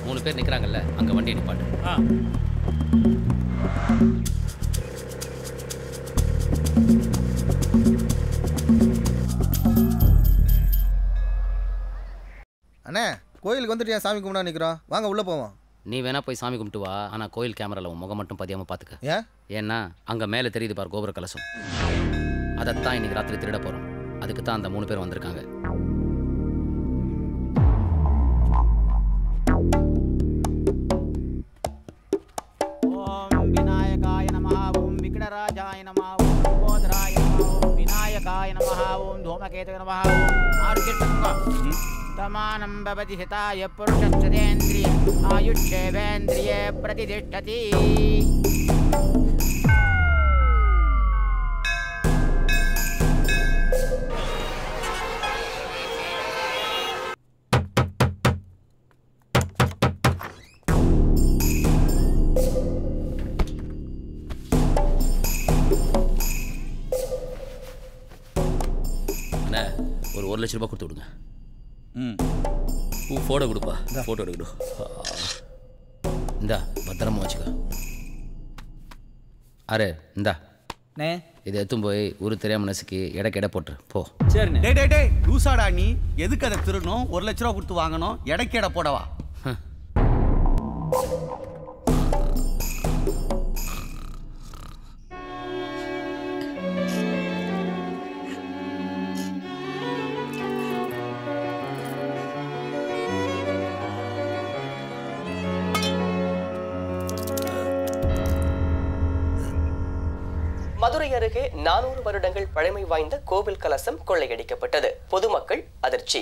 மூணு பேர் நிற்கிறாங்கல்ல அங்கே வண்டியை நிப்பாட்டு அண்ணே கோயிலுக்கு வந்துட்டு ஏன் சாமி கும்பிடா நிற்கிறோம் வாங்க உள்ளே போவோம் நீ வேணா போய் சாமி கும்பிட்டு வா ஆனால் கோயில் கேமராவில் உன் முகம் மட்டும் பதியாமல் பார்த்துக்க ஏன் ஏன்னா அங்கே மேலே தெரியுது பார் கோபுர கலசம் அதைத்தான் இன்னைக்கு ராத்திரி திருட போகிறோம் அதுக்கு தான் அந்த மூணு பேர் வந்திருக்காங்க ஓம் விநாயகாய நமः ஓம் விக்னராஜாய நமः ஓம் லம்போதராய நமः ஓம் விநாயகாய நமः ஓம் धूमकेतवे नमः ஓம் ஆர்கிட்டங்க தமானம் பவதி ஹிதாய புருஷஸ்தேந்திரிய ஆயுஷ்யேவேந்திரியே பிரதிதிஷ்டதி அண்ணே ஒரு ஒரு லட்ச ரூபாய் கொடுத்து விடுங்க ம் பூ ஃபோட்டோ கொடுப்பா ஃபோட்டோ எடுக்கணும் இந்தா பத்திரமா வச்சுக்க அரே இந்தா நே இதை எடுத்துன்னு போய் ஊரு தெரியாம நசுக்கி எடைக்கு எடை போட்டுரு போ சரிண்ணே டேய் டேய் டேய் லூசாடா நீ எதுக்கு அதை திருடணும் ஒரு லட்ச ரூபா கொடுத்து வாங்கணும் எடைக்கு எடை போடவா மதுரை அருகே நானூறு வருடங்கள் பழமை வாய்ந்த கோவில் கலசம் கொள்ளையடிக்கப்பட்டது பொதுமக்கள் அதிர்ச்சி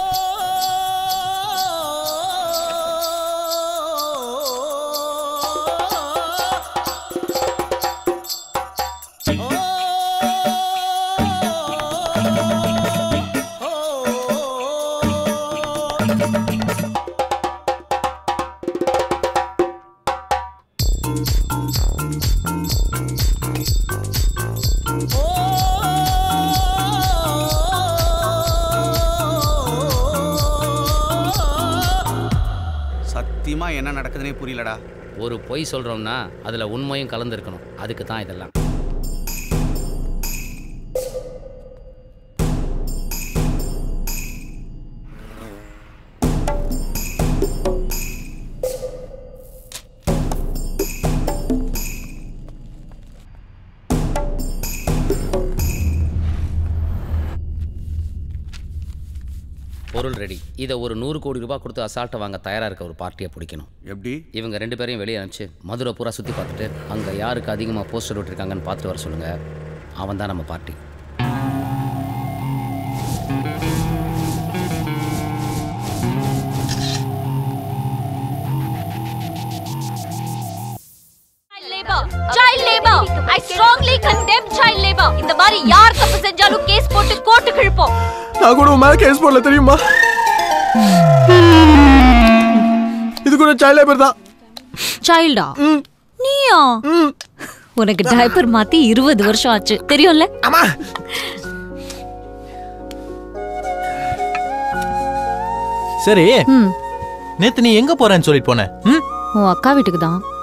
சத்தியமா என்ன நடக்குதுன்னே புரியலடா ஒரு பொய் சொல்கிறோம்னா அதில் உண்மையும் கலந்துருக்கணும் அதுக்கு தான் இதெல்லாம் பொருள் ரெடி இதை ஒரு நூறு கோடி ரூபாய் கொடுத்து அசால்ட்டை வாங்க தயாராக இருக்க ஒரு பார்ட்டியை பிடிக்கணும் எப்படி இவங்க ரெண்டு பேரையும் வெளியே அனுப்பிச்சு மதுரை பூரா சுற்றி பார்த்துட்டு அங்கே யாருக்கு அதிகமாக போஸ்டர் விட்டுருக்காங்கன்னு பார்த்துட்டு வர சொல்லுங்கள் அவன் தான் நம்ம party labor child labor i strongly condemn child labor இந்த மாதிரி யார் தப்பு செஞ்சாலும் கேஸ் போட்டு கோர்ட்டுக்கு இழுப்போம் நான் கூட உன் மேல கேஸ் போடல தெரியுமா இது கூட சைல்ட் லேபர் தான் சைல்டா நீயா உனக்கு டைப்பர் மாத்தி இருபது வருஷம் ஆச்சு தெரியும்ல அம்மா சரி ம் நேத்து நீ எங்க போறேன்னு சொல்லிட்டு போன ம் உன் அக்கா வீட்டுக்கு தான்